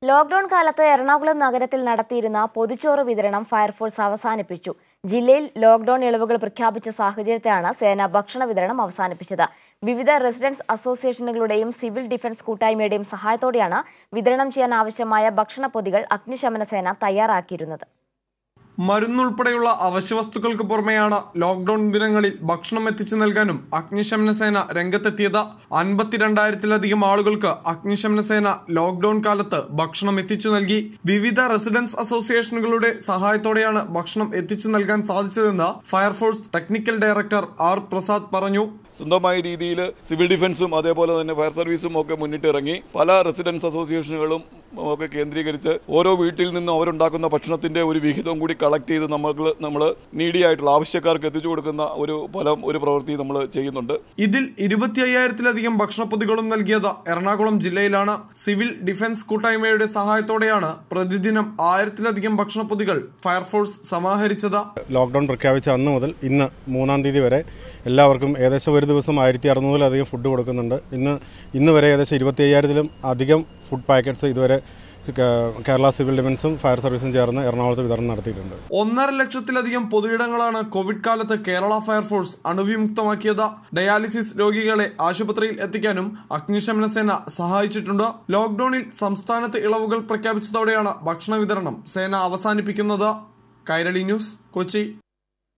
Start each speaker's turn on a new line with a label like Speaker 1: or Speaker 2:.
Speaker 1: lockdown കാലത്ത് എറണാകുളം നഗരത്തിൽ നടത്തിയിരുന്ന പൊതിച്ചോറ് വിതരണം ഫയർഫോഴ്സ് അവസാനിപ്പിച്ചു ജില്ലയിൽ ലോക്ഡൌൺ ഇളവുകൾ പ്രഖ്യാപിച്ച സാഹചര്യത്തിലാണ് സേന ഭക്ഷണ വിതരണം അവസാനിപ്പിച്ചത് വിവിധ റെസിഡൻസ് അസോസിയേഷനുകളുടെയും സിവിൽ ഡിഫൻസ് കൂട്ടായ്മയുടെയും സഹായത്തോടെയാണ് വിതരണം ചെയ്യാൻ ആവശ്യമായ ഭക്ഷണ പൊതികൾ അഗ്നിശമന സേന തയ്യാറാക്കിയിരുന്നത്
Speaker 2: മരുന്നുൾപ്പെടെയുള്ള അവശ്യവസ്തുക്കൾക്ക് പുറമെയാണ് ലോക്ഡൌൺ ദിനങ്ങളിൽ ഭക്ഷണം എത്തിച്ചു നൽകാനും അഗ്നിശമന സേന രംഗത്തെത്തിയത് അൻപത്തിരണ്ടായിരത്തിലധികം ആളുകൾക്ക് അഗ്നിശമന സേന ലോക്ഡൌൺ കാലത്ത് ഭക്ഷണം എത്തിച്ചു നൽകി വിവിധ റെസിഡൻസ് അസോസിയേഷനുകളുടെ സഹായത്തോടെയാണ് ഭക്ഷണം എത്തിച്ചു നൽകാൻ സാധിച്ചതെന്ന് fire force technical director R Prasad പറഞ്ഞു
Speaker 3: സ്വന്തമായ രീതിയിൽ സിവിൽ ഡിഫൻസും അതേപോലെ തന്നെ ഫയർ സർവീസും ഒക്കെ മുന്നിട്ടിറങ്ങി പല റെസിഡൻസ് അസോസിയേഷനുകളും ഒക്കെ കേന്ദ്രീകരിച്ച് ഓരോ വീട്ടിൽ നിന്നും അവരുണ്ടാക്കുന്ന ഭക്ഷണത്തിന്റെ ഒരു വിഹിതം കൂടി കളക്ട് ചെയ്ത് നമുക്ക് നമ്മൾ നീഡിയായിട്ടുള്ള ആവശ്യക്കാർക്ക് എത്തിച്ചു കൊടുക്കുന്ന ഒരു ഫലം ഒരു പ്രവൃത്തി നമ്മൾ ചെയ്യുന്നുണ്ട്
Speaker 2: ഇതിൽ ഇരുപത്തി അയ്യായിരത്തിലധികം ഭക്ഷണപ്പൊതികളും നൽകിയത് എറണാകുളം ജില്ലയിലാണ് സിവിൽ ഡിഫൻസ് കൂട്ടായ്മയുടെ സഹായത്തോടെയാണ് പ്രതിദിനം ആയിരത്തിലധികം ഭക്ഷണപ്പൊതികൾ ഫയർഫോഴ്സ് സമാഹരിച്ചത്
Speaker 4: ലോക്ക്ഡൗൺ പ്രഖ്യാപിച്ച അന്ന് മുതൽ ഇന്ന് മൂന്നാം തീയതി വരെ എല്ലാവർക്കും ഏകദേശം ഒരു ദിവസം ആയിരത്തി അറുന്നൂറിലധികം ഫുഡ് കൊടുക്കുന്നുണ്ട് ഇന്ന് ഇന്ന് വരെ ഏകദേശം ഇരുപത്തി അയ്യായിരത്തിലും അധികം ഫുഡ് പാക്കറ്റ്സ് ഇതുവരെ കേ- കേരള സിവിൽ ഡിഫൻസും ഫയർ സർവീസും ചേർന്ന് എറണാകുളത്ത് വിതരണം നടത്തിയിട്ടുണ്ട്
Speaker 2: ഒന്നര ലക്ഷത്തിലധികം പൊതുയിടങ്ങളാണ് കോവിഡ് കാലത്ത് കേരള ഫയർഫോഴ്സ് അണുവിമുക്തമാക്കിയത് ഡയാലിസിസ് രോഗികളെ ആശുപത്രിയിൽ എത്തിക്കാനും അഗ്നിശമന സേന സഹായിച്ചിട്ടുണ്ട് ലോക്ഡൌണിൽ സംസ്ഥാനത്ത് ഇളവുകൾ പ്രഖ്യാപിച്ചതോടെയാണ് ഭക്ഷണ വിതരണം സേന അവസാനിപ്പിക്കുന്നത് കൈരളി ന്യൂസ് കൊച്ചി